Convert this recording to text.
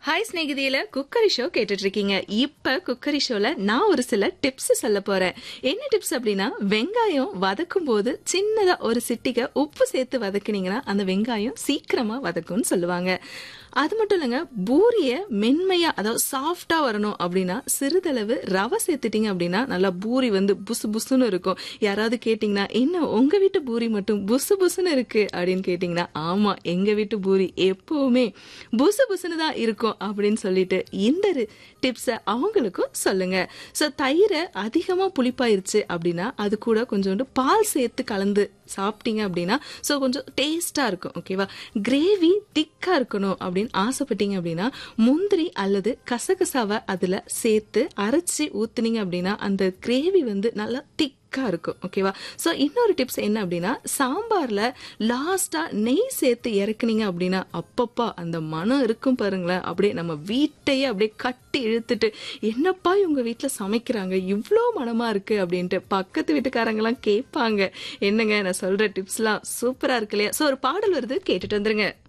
hi ஸ்நேகிதியில cookery show கேட்டுட்டு இருக்கீங்க இப்ப குக்கரி ஷோல நான் ஒரு சில டிப்ஸ் சொல்ல போறேன் என்ன டிப்ஸ் அப்படின்னா வெங்காயம் வதக்கும் போது சின்னதா ஒரு சிட்டிகை உப்பு சேர்த்து வதக்குனீங்கன்னா அந்த வெங்காயம் சீக்கிரமா வதக்கும்னு சொல்லுவாங்க அது மட்டும் இல்லைங்க பூரிய மென்மையா அதாவது சாஃப்டா வரணும் அப்படின்னா சிறிதளவு ரவை சேர்த்துட்டீங்க அப்படின்னா நல்லா பூரி வந்து புசு புசுன்னு இருக்கும் யாராவது கேட்டிங்கன்னா என்ன உங்க வீட்டு பூரி மட்டும் புசு புசுன்னு இருக்கு அப்படின்னு கேட்டிங்கன்னா ஆமா எங்க வீட்டு பூரி எப்பவுமே புசு புசுன்னு தான் இருக்கும் அப்படின்னு சொல்லிட்டு இந்த டிப்ஸை அவங்களுக்கும் சொல்லுங்க ஸோ தயிரை அதிகமாக புளிப்பாயிருச்சு அப்படின்னா அது கூட கொஞ்சோண்டு பால் சேர்த்து கலந்து சாப்பிட்டீங்க அப்படின்னா ஸோ கொஞ்சம் டேஸ்டாக இருக்கும் ஓகேவா கிரேவி திக்காக இருக்கணும் அப்படின்னு ஆசைப்பட்டீங்க அப்படின்னா முந்திரி அல்லது கசகசாவை அதில் சேர்த்து அரைச்சி ஊத்துனீங்க அப்படின்னா அந்த கிரேவி வந்து நல்லா திக் திக்காக இருக்கும் ஓகேவா ஸோ இன்னொரு டிப்ஸ் என்ன அப்படின்னா சாம்பாரில் லாஸ்ட்டாக நெய் சேர்த்து இறக்குனீங்க அப்படின்னா அப்பப்பா அந்த மனம் இருக்கும் பாருங்களேன் அப்படியே நம்ம வீட்டையே அப்படியே கட்டி இழுத்துட்டு என்னப்பா இவங்க வீட்டில் சமைக்கிறாங்க இவ்வளோ மனமாக இருக்குது அப்படின்ட்டு பக்கத்து வீட்டுக்காரங்களாம் கேட்பாங்க என்னங்க நான் சொல்கிற டிப்ஸ்லாம் சூப்பராக இருக்கு இல்லையா ஸோ ஒரு பாடல் வருது கேட்டுட்டு வந்துருங்க